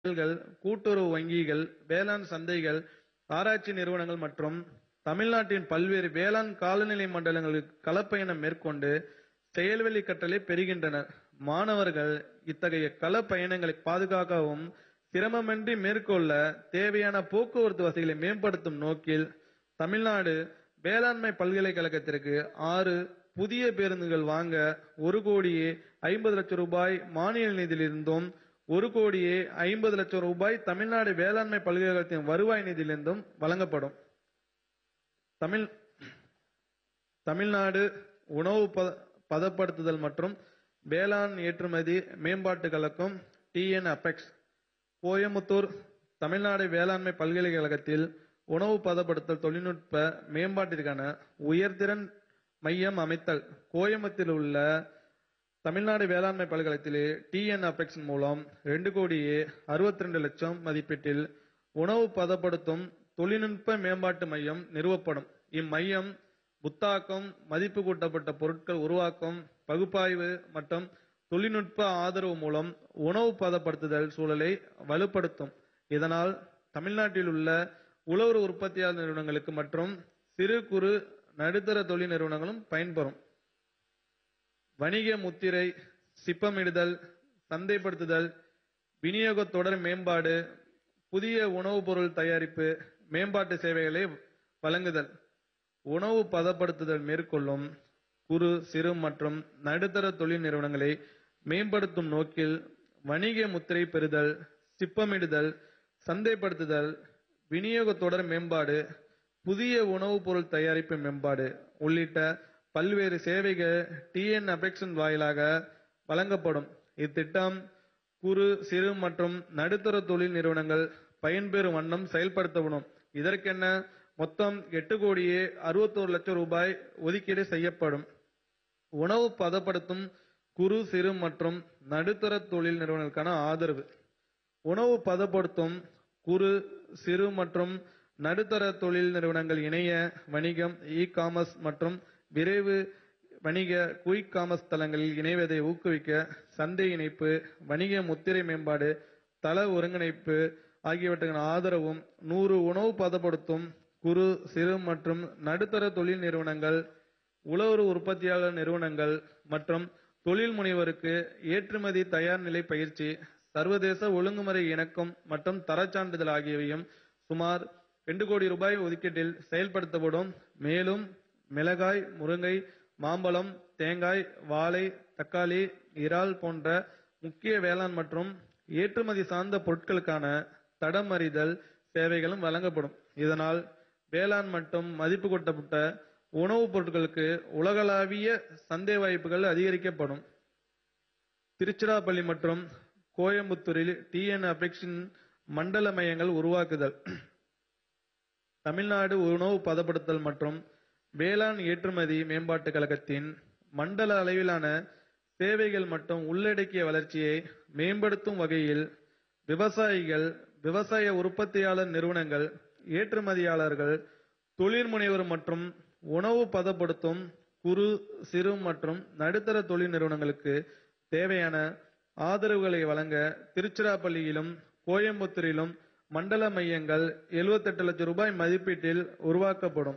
கள், கூட்டுறவு வங்கிகள், வேளாண் சந்தைகள், ஆராய்ச்சி நிறுவனங்கள் மற்றும் தமிழ்நாட்டின் பல்வேறு வேளாண் காலநிலை மண்டலங்களில் களப்பயணம் மேற்கொண்டு செயல்வழி கற்றலை பெறுகின்றனர். மாணவர்கள் இத்தகைய களப்பயணங்களை பாதுகாக்கவும், சிரமமின்றி மேற்கொள்ள தேவையான போக்குவரத்து வசதிகளை மேம்படுத்தும் நோக்கில் தமிழ்நாடு வேளாண்மை பல்கலைக்கழகத்திற்கு ஆறு புதிய பேருந்துகள் வாங்க ஒரு கோடியே ஐம்பது லட்சம் ரூபாய் மானிய நிதியிலிருந்தும், ஒரு கோடியே ஐம்பது லட்சம் ரூபாய் தமிழ்நாடு வேளாண்மை பல்கலைக்கழகத்தின் வருவாய் நிதியிலிருந்தும் வழங்கப்படும். தமிழ் தமிழ்நாடு உணவு பத- பதப்படுத்துதல் மற்றும் வேளாண் ஏற்றுமதி மேம்பாட்டுக் கழகம் டிஎன் அபெக்ஸ் கோயமுத்தூர் தமிழ்நாடு வேளாண்மை பல்கலைக்கழகத்தில் உணவு பதப்படுத்தல் தொழில்நுட்ப மேம்பாட்டிற்கான உயர்திறன் மையம் அமைத்தல் கோயம்புத்தூரில் உள்ள தமிழ்நாடு வேளாண்மை பல்கலைக்கழகத்திலே டிஎன் அபெக்ஸ் மூலம் ரெண்டு கோடியே அறுபத்தி ரெண்டு லட்சம் மதிப்பீட்டில் உணவு பதப்படுத்தும் தொழில்நுட்ப மேம்பாட்டு மையம் நிறுவப்படும். இம்மையம் புத்தாக்கம், மதிப்பு கூட்டப்பட்ட பொருட்கள் உருவாக்கம், பகுப்பாய்வு மற்றும் தொழில்நுட்ப ஆதரவு மூலம் உணவு பதப்படுத்துதல் சூழலை வலுப்படுத்தும். இதனால் தமிழ்நாட்டில் உள்ள உழவர் உற்பத்தியாளர் நிறுவனங்களுக்கு மற்றும் சிறு குறு நடுத்தர தொழில் நிறுவனங்களும் பயன்பெறும். வணிக முத்திரை, சிப்பமிடுதல், சந்தைப்படுத்துதல், விநியோக தொடர் மேம்பாடு, புதிய உணவுப் பொருள் தயாரிப்பு, மேம்பாட்டு சேவைகளை வழங்குதல், உணவு பதப்படுத்துதல் மேற்கொள்ளும் குறு, சிறு மற்றும் நடுத்தர தொழில் நிறுவனங்களை மேம்படுத்தும் நோக்கில் வணிக முத்திரை பெறுதல், சிப்பமிடுதல், சந்தைப்படுத்துதல், விநியோக தொடர் மேம்பாடு, புதிய உணவுப் பொருள் தயாரிப்பு மேம்பாடு உள்ளிட்ட பல்வேறு சேவைகள் டிஎன் அபெக்ஸின் வாயிலாக வழங்கப்படும். இத்திட்டம் குறு, சிறு மற்றும் நடுத்தர தொழில் நிறுவனங்கள் பயன்பெறும் வண்ணம் செயல்படுத்தப்படும். இதற்கென மொத்தம் எட்டு கோடியே அறுபத்தோரு லட்சம் ரூபாய் ஒதுக்கீடு செய்யப்படும். உணவு பதப்படுத்தும் குறு, சிறு மற்றும் நடுத்தர தொழில் நிறுவனங்களுக்கான ஆதரவு உணவு பதப்படுத்தும் குறு, சிறு மற்றும் நடுத்தர தொழில் நிறுவனங்கள் இணைய வணிகம், இ-காமர்ஸ் மற்றும் விரைவு வணிக குயிக் காமர்ஸ் தளங்களில் இணைவதை ஊக்குவிக்க சந்தை இணைப்பு, வணிக முத்திரை மேம்பாடு, தள ஒருங்கிணைப்பு ஆகியவற்றுக்கான ஆதரவும் நூறு உணவு பதப்படுத்தும் குறு, சிறு மற்றும் நடுத்தர தொழில் நிறுவனங்கள், உழவர் உற்பத்தியாளர் நிறுவனங்கள் மற்றும் தொழில் முனைவோருக்கு ஏற்றுமதி தயார் நிலை பயிற்சி, சர்வதேச ஒழுங்குமுறை இணக்கம் மற்றும் தரச்சான்றிதழ் ஆகியவையும் சுமார் ரெண்டு கோடி ரூபாய் ஒதுக்கீட்டில் செயல்படுத்தப்படும். மேலும் மிளகாய், முருங்கை, மாம்பழம், தேங்காய், வாழை, தக்காளி, இறால் போன்ற முக்கிய வேளாண் மற்றும் ஏற்றுமதி சார்ந்த பொருட்களுக்கான தடமறிதல் சேவைகளும் வழங்கப்படும். இதனால் வேளாண் மற்றும் மதிப்பு கூட்டப்பட்ட உணவுப் பொருட்களுக்கு உலகளாவிய சந்தை வாய்ப்புகள் அதிகரிக்கப்படும். திருச்சிராப்பள்ளி மற்றும் கோயம்புத்தூரில் டிஎன் அபெக்ஸின் மண்டல மையங்கள் உருவாக்குதல் தமிழ்நாடு உணவு பதப்படுத்தல் மற்றும் வேளாண் ஏற்றுமதி மேம்பாட்டுக் கழகத்தின் மண்டல அளவிலான சேவைகள் மற்றும் உள்ளடக்கிய வளர்ச்சியை மேம்படுத்தும் வகையில் விவசாயிகள், விவசாய உற்பத்தியாளர் நிறுவனங்கள், ஏற்றுமதியாளர்கள், தொழில் முனைவோர் மற்றும் உணவு பதப்படுத்தும் குறு, சிறு மற்றும் நடுத்தர தொழில் நிறுவனங்களுக்கு தேவையான ஆதரவுகளை வழங்க திருச்சிராப்பள்ளியிலும், கோயம்புத்தூரிலும் மண்டல மையங்கள் 78 லட்சம் ரூபாய் மதிப்பீட்டில் உருவாக்கப்படும்.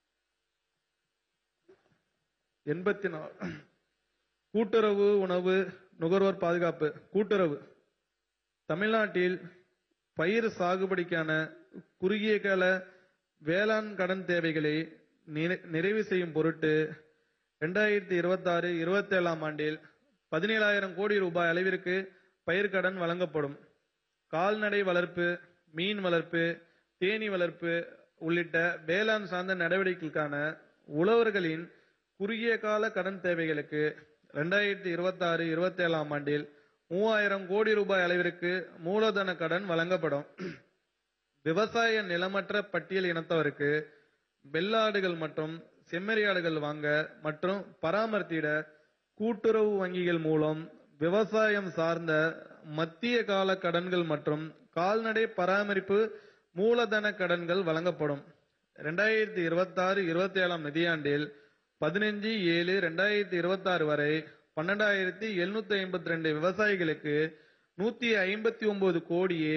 எண்பத்தி நாலு கூட்டுறவு உணவு நுகர்வோர் பாதுகாப்பு கூட்டுறவு தமிழ்நாட்டில் பயிர் சாகுபடிக்கான குறுகிய கால வேளாண் கடன் தேவைகளை நிறை- நிறைவு செய்யும் பொருட்டு 2026 27ஆம் ஆண்டில் 17000 கோடி ரூபாய் அளவிற்கு பயிர்க்கடன் வழங்கப்படும். கால்நடை வளர்ப்பு, மீன் வளர்ப்பு, தேனீ வளர்ப்பு உள்ளிட்ட வேளாண் சார்ந்த நடவடிக்கைகளுக்கான உழவர்களின் குறுகிய கால கடன் தேவைகளுக்கு 2026 27ஆம் ஆண்டில் 3000 கோடி ரூபாய் அளவிற்கு மூலதன கடன் வழங்கப்படும். விவசாய நிலமற்ற பட்டியல் இனத்தவருக்கு வெள்ளாடுகள் மற்றும் செம்மறியாடுகள் வாங்க மற்றும் பராமரித்திட கூட்டுறவு வங்கிகள் மூலம் விவசாயம் சார்ந்த மத்திய கால கடன்கள் மற்றும் கால்நடை பராமரிப்பு மூலதன கடன்கள் வழங்கப்படும். 2026 27ஆம் நிதியாண்டில் 15 7 2026 வரை 12752 விவசாயிகளுக்கு 159 கோடியே